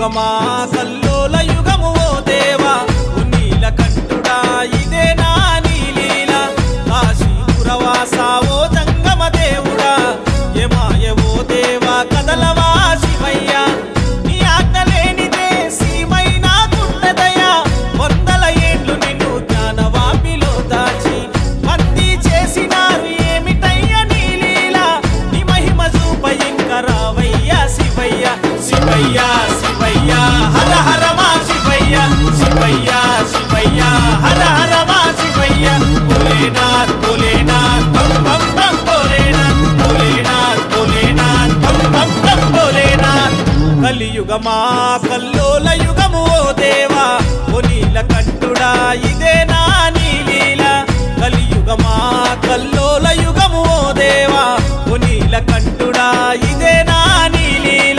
కలియుగమా కల్లోల యుగము ఓ దేవా ఓ నీలకంఠుడా ఇదే నా నీలీల కాశీపురవాస ఓ జంగమ దేవుడా ఏమాయ ఓ దేవా కదలవా శివయ్య నీ ఆజ్ఞ లేనిదే సీమైన గుండెదయ్యా వందల ఏండ్లు నిన్ను జ్ఞానవాపిలో దాచి బందీ చేసినారు ఏమిటయ్య నీలీల నీ మహిమ చూప ఇంక రావయ్యా శివయ్య శివయ్య శివయ్య హర హర మా శివయ్య శివయ్య శివయ్య హర హర మా శివయ్య భోలేనాథ్ భోలేనాథ్ బం బం బం భోలేనాథ్ భోలేనాథ్ భోలేనాథ్ బం బం బం భోలేనాథ్ కలియుగమా కల్లోల యుగము ఓ దేవా ఓ నీలకంఠుడా ఇదే నా నీలీల కలియుగమా కల్లోల యుగము ఓ దేవా ఓ నీలకంఠుడా ఇదే నా నీలీల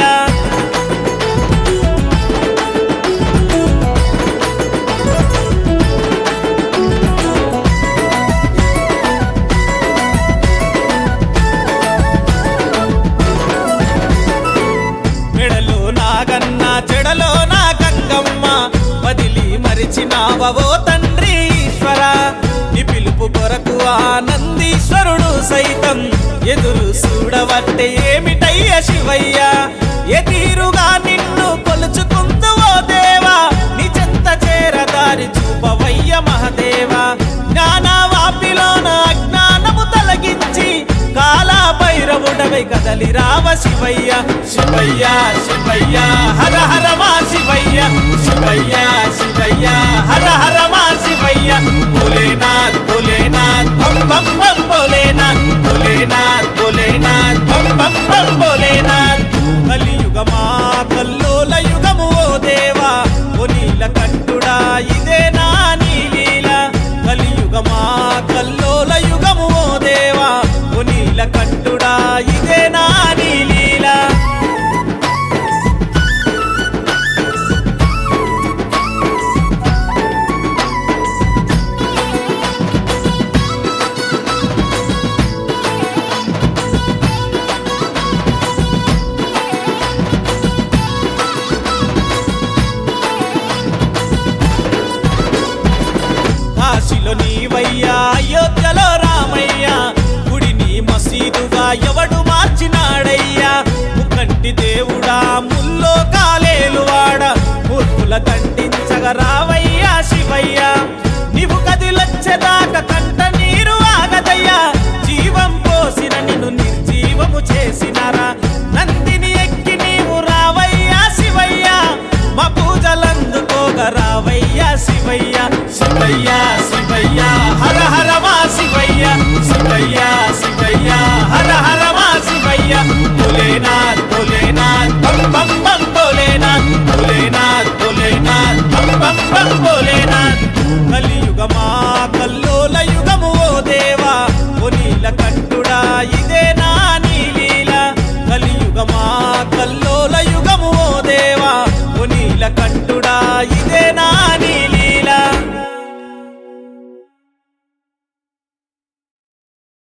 మెడలో నాగన్న చెడలో నా గంగమ్మ వదిలి మరిచినావో తండ్రి ఈశ్వర నీ పిలుపు కొరకు ఆనందీశ్వరుడు సైతం ఎదురు చూడవట్టే ఏమిటయ్య శివయ్య ఏ తీరుగా నిన్ను కొలుచుకుందువో దేవా నీ చెంత చేరదారి చూపవయ్య మహదేవా జ్ఞానవాపిలోన అజ్ఞానము తొలగించి కాలా భైరవుడవై కదలి రావ శివయ్య శివయ్య శివయ్య హర హర మా శివయ్య శివయ్య